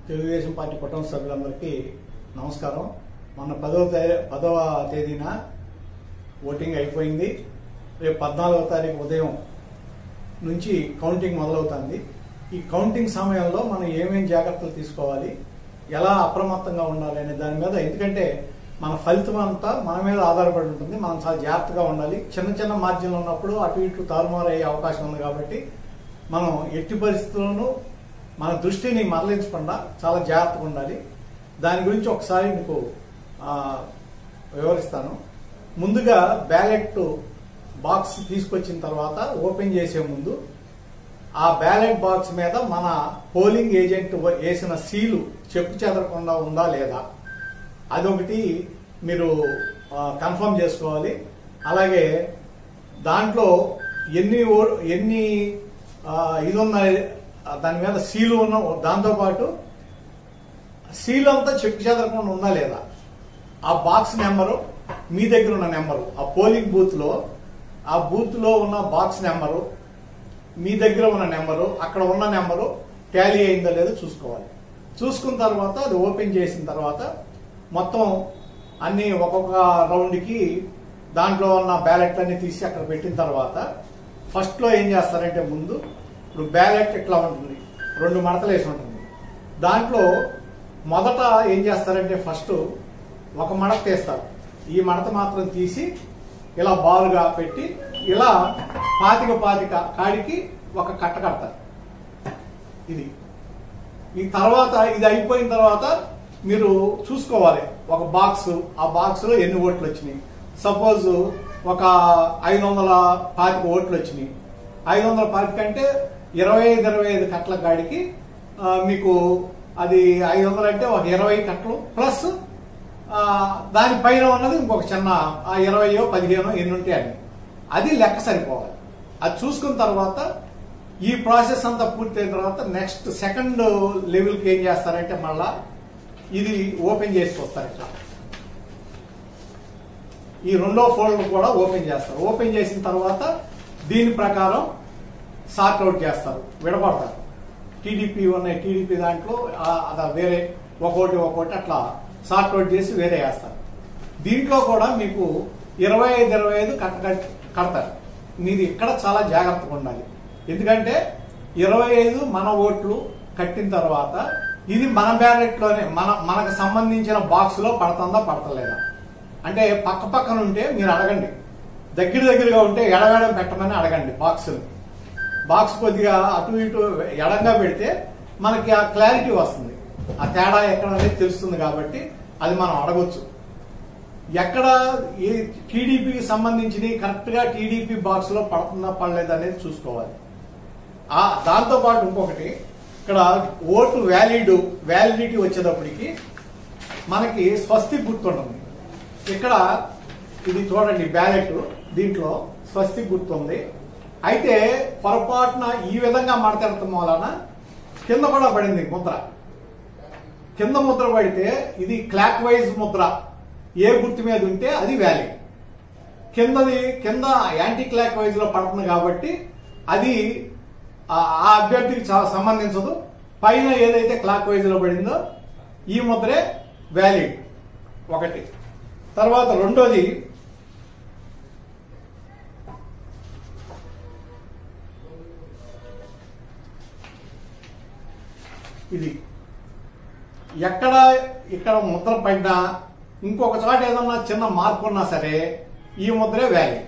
Telugu Desam party కుటుంబ సభ్యులందరికీ నమస్కారం మొన్న పదవ తే- పదవ తేదీన ఓటింగ్ అయిపోయింది రేపు పద్నాలుగవ తారీఖు ఉదయం నుంచి కౌంటింగ్ మొదలవుతుంది ఈ కౌంటింగ్ సమయంలో మనం ఏమేం జాగ్రత్తలు తీసుకోవాలి ఎలా అప్రమత్తంగా ఉండాలి అనే దాని మీద ఎందుకంటే మన ఫలితం అంతా మన మీద ఆధారపడి ఉంటుంది మనం చాలా జాగ్రత్తగా ఉండాలి చిన్న చిన్న మార్జిన్లు ఉన్నప్పుడు అటు ఇటు తారుమారు అయ్యే అవకాశం ఉంది కాబట్టి మనం ఎట్టి పరిస్థితుల్లోనూ మన దృష్టిని మరలించకుండా చాలా జాగ్రత్తగా ఉండాలి దాని గురించి ఒకసారి మీకు ఆ, వివరిస్తాను ముందుగా బ్యాలెట్ బాక్స్ తీసుకొచ్చిన తర్వాత ఓపెన్ చేసే ముందు ఆ బ్యాలెట్ బాక్స్ మీద మన పోలింగ్ ఏజెంట్ వేసిన సీలు చెప్పు చెదరకుండా ఉందా లేదా అదొకటి మీరు కన్ఫర్మ్ చేసుకోవాలి అలాగే దాంట్లో ఎన్ని ఓ- ఎన్ని ఆ, ఇది ఉన్నాయి ఆ, దాని మీద సీలు ఉన్న దాంతోపాటు సీల్ అంతా చెక్కు చెదరకుండా ఉందా లేదా ఆ బాక్స్ నెంబరు మీ దగ్గర ఉన్న నెంబరు ఆ పోలింగ్ బూత్ లో ఆ బూత్ లో ఉన్న బాక్స్ నెంబరు మీ దగ్గర ఉన్న నెంబరు అక్కడ ఉన్న నెంబరు టాలీ అయిందో లేదో చూసుకోవాలి చూసుకున్న తర్వాత అది ఓపెన్ చేసిన తర్వాత మొత్తం అన్ని ఒక్కొక్క రౌండ్కి దాంట్లో ఉన్న బ్యాలెట్ అన్ని తీసి అక్కడ పెట్టిన తర్వాత ఫస్ట్ లో ఏం చేస్తారంటే ముందు ఇప్పుడు బ్యాలెట్ ఇట్లా ఉంటుంది రెండు మడతలు వేసి ఉంటుంది దాంట్లో మొదట ఏం చేస్తారంటే ఫస్ట్ ఒక మడత తీస్తారు ఈ మడత మాత్రం తీసి ఇలా బాలుగా పెట్టి ఇలా పాతిక పాతిక కాడికి ఒక కట్ట కడతారు ఇది ఈ తర్వాత ఇది అయిపోయిన తర్వాత మీరు చూసుకోవాలి ఒక బాక్స్ ఆ బాక్స్ లో ఎన్ని ఓట్లు వచ్చినాయి సపోజ్ ఒక ఐదు వందల పాతిక ఓట్లు వచ్చినాయి ఐదు వందల పాతిక అంటే ఇరవై ఐదు ఇరవై ఐదు కట్ల కాడికి ఆ, మీకు అది ఐదు వందలు అంటే ఒక ఇరవై కట్టలు ప్లస్ ఆ, దానిపైన ఉన్నది ఇంకొక చిన్న ఆ ఇరవయో పదిహేనో ఎన్ని ఉంటాయి అని అది లెక్క సరిపోవాలి అది చూసుకున్న తర్వాత ఈ ప్రాసెస్ అంతా పూర్తయిన తర్వాత నెక్స్ట్ సెకండ్ లెవెల్కి ఏం చేస్తారంటే మళ్ళా ఇది ఓపెన్ చేసి వస్తారు ఇట్లా ఈ రెండో ఫోల్డర్ కూడా ఓపెన్ చేస్తారు ఓపెన్ చేసిన తర్వాత దీని ప్రకారం సార్ట్ అవుట్ చేస్తారు విడగొడతారు టీడీపీ ఉన్నాయి టీడీపీ దాంట్లో ఆ- అది వేరే ఒక్కోటి ఒక్కోటి అట్లా సార్ట్ అవుట్ చేసి వేరే వేస్తారు దీంట్లో కూడా మీకు ఇరవై ఐదు ఇరవై ఐదు కట్ట కట్- కడతారు మీరు ఇక్కడ చాలా జాగ్రత్తగా ఉండాలి ఎందుకంటే ఇరవై ఐదు మన ఓట్లు కట్టిన తర్వాత ఇది మన బ్యాలెట్ లోనే మన మనకు సంబంధించిన బాక్స్ లో పడుతుందా పడతలేదా అంటే పక్క పక్కన ఉంటే మీరు అడగండి దగ్గర దగ్గరగా ఉంటే ఎడవేడం పెట్టమని అడగండి బాక్స్ బాక్స్ కొద్దిగా అటు ఇటు ఎడంగా పెడితే మనకి ఆ క్లారిటీ వస్తుంది ఆ తేడా ఎక్కడ అనేది తెలుస్తుంది కాబట్టి అది మనం అడగొచ్చు ఎక్కడ ఈ టీడీపీకి సంబంధించి కరెక్ట్ గా టీడీపీ బాక్స్ లో పడుతుందా పడలేదా అనేది చూసుకోవాలి ఆ దాంతో పాటు ఇంకొకటి ఇక్కడ ఓటు వ్యాలిడ్ వ్యాలిడిటీ వచ్చేటప్పటికి మనకి స్వస్తి గుర్తుంటుంది ఇక్కడ ఇది చూడండి బ్యాలెట్ దీంట్లో స్వస్తి గుర్తుంది అయితే పొరపాటున ఈ విధంగా మడతెడటం వలన కింద కూడా పడింది ముద్ర కింద ముద్ర పడితే ఇది క్లాక్ వైజ్ ముద్ర ఏ గుర్తు మీద ఉంటే అది వ్యాలిడ్ కిందది కింద యాంటీ క్లాక్ వైజ్ లో పడుతుంది కాబట్టి అది ఆ ఆ అభ్యర్థికి చా- సంబంధించదు పైన ఏదైతే క్లాక్ వైజ్ లో పడిందో ఈ ముద్రే వ్యాలిడ్ ఒకటి తర్వాత రెండోది ఇది ఎక్కడ ఇక్కడ ముద్ర పడినా ఇంకొక చోట ఏదన్నా చిన్న మార్పు ఉన్నా సరే ఈ ముద్రే వ్యాలిడ్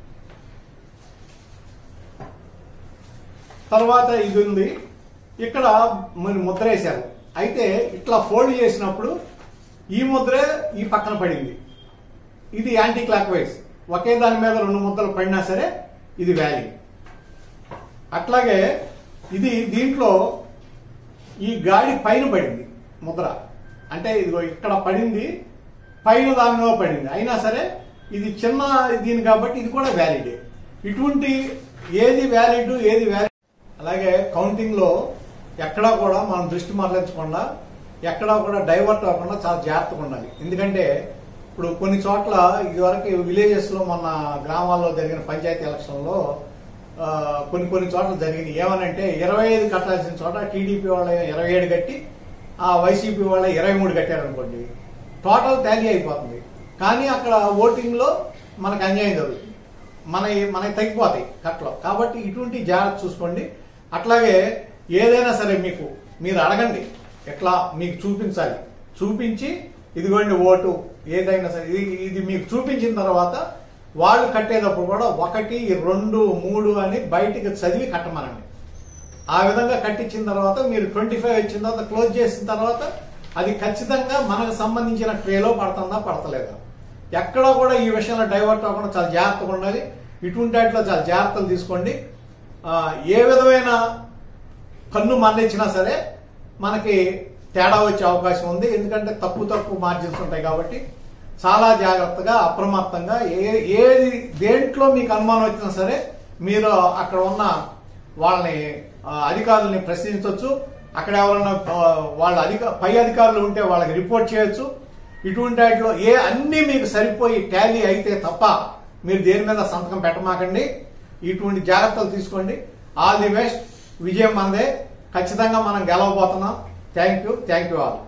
తర్వాత ఇది ఉంది ఇక్కడ మీరు ముద్ర వేశారు అయితే ఇట్లా ఫోల్డ్ చేసినప్పుడు ఈ ముద్రే ఈ పక్కన పడింది ఇది యాంటీ క్లాక్ వైజ్ ఒకే దాని మీద రెండు ముద్రలు పడినా సరే ఇది వ్యాలిడ్ అట్లాగే ఇది దీంట్లో ఈ గాడి పైన పడింది ముద్ర అంటే ఇదిగో ఇక్కడ పడింది పైన దాని మీద పడింది అయినా సరే ఇది చిన్న దీని కాబట్టి ఇది కూడా వ్యాలిడ్ ఇటువంటి ఏది వ్యాలిడ్ ఏది వ్యాలిడ్ అలాగే కౌంటింగ్ లో ఎక్కడా కూడా మనం దృష్టి మరలించకుండా ఎక్కడా కూడా డైవర్ట్ అవ్వకుండా చాలా జాగ్రత్తగా ఉండాలి ఎందుకంటే ఇప్పుడు కొన్ని చోట్ల ఇదివరకు విలేజెస్ లో మన గ్రామాల్లో జరిగిన పంచాయతీ ఎలక్షన్ లో ఆ, కొన్ని కొన్ని చోట్ల జరిగింది ఏమనంటే ఇరవై ఐదు కట్టాల్సిన చోట టీడీపీ వాళ్ళ ఇరవై ఏడు కట్టి ఆ వైసీపీ వాళ్ళ ఇరవై మూడు కట్టారనుకోండి టోటల్ టాలీ అయిపోతుంది కానీ అక్కడ ఓటింగ్లో మనకు అన్యాయం జరుగుతుంది మన మనకి తగ్గిపోతాయి కట్టలో కాబట్టి ఇటువంటి జాగ్రత్త చూసుకోండి అట్లాగే ఏదైనా సరే మీకు మీరు అడగండి ఎట్లా మీకు చూపించాలి చూపించి ఇదిగోండి ఓటు ఏదైనా సరే ఇది ఇది మీకు చూపించిన తర్వాత వాళ్ళు కట్టేటప్పుడు కూడా ఒకటి రెండు మూడు అని బయటికి చదివి కట్టమనండి ఆ విధంగా కట్టించిన తర్వాత మీరు ట్వంటీ ఫైవ్ వచ్చిన తర్వాత క్లోజ్ చేసిన తర్వాత అది ఖచ్చితంగా మనకు సంబంధించిన ట్రేలో పడుతుందా పడతలేదా ఎక్కడా కూడా ఈ విషయంలో డైవర్ట్ అవ్వకుండా చాలా జాగ్రత్తగా ఉండాలి ఇటువంటి వాటిలో చాలా జాగ్రత్తలు తీసుకోండి ఆ, ఏ విధమైన కన్ను మళ్ళించినా సరే మనకి తేడా వచ్చే అవకాశం ఉంది ఎందుకంటే తక్కువ తక్కువ మార్జిన్స్ ఉంటాయి కాబట్టి చాలా జాగ్రత్తగా అప్రమత్తంగా ఏ ఏది దేంట్లో మీకు అనుమానం వచ్చినా సరే మీరు అక్కడ ఉన్న వాళ్ళని ఆ, అధికారులని ప్రశ్నించవచ్చు అక్కడ ఎవరైనా ఆ, వాళ్ళ అధిక పై అధికారులు ఉంటే వాళ్ళకి రిపోర్ట్ చేయొచ్చు ఇటువంటి వాటిలో ఏ అన్ని మీకు సరిపోయి టాలీ అయితే తప్ప మీరు దేని మీద సంతకం పెట్టమాకండి ఇటువంటి జాగ్రత్తలు తీసుకోండి ఆల్ ది బెస్ట్ విజయం మనదే ఖచ్చితంగా మనం గెలవబోతున్నాం thank you thank you all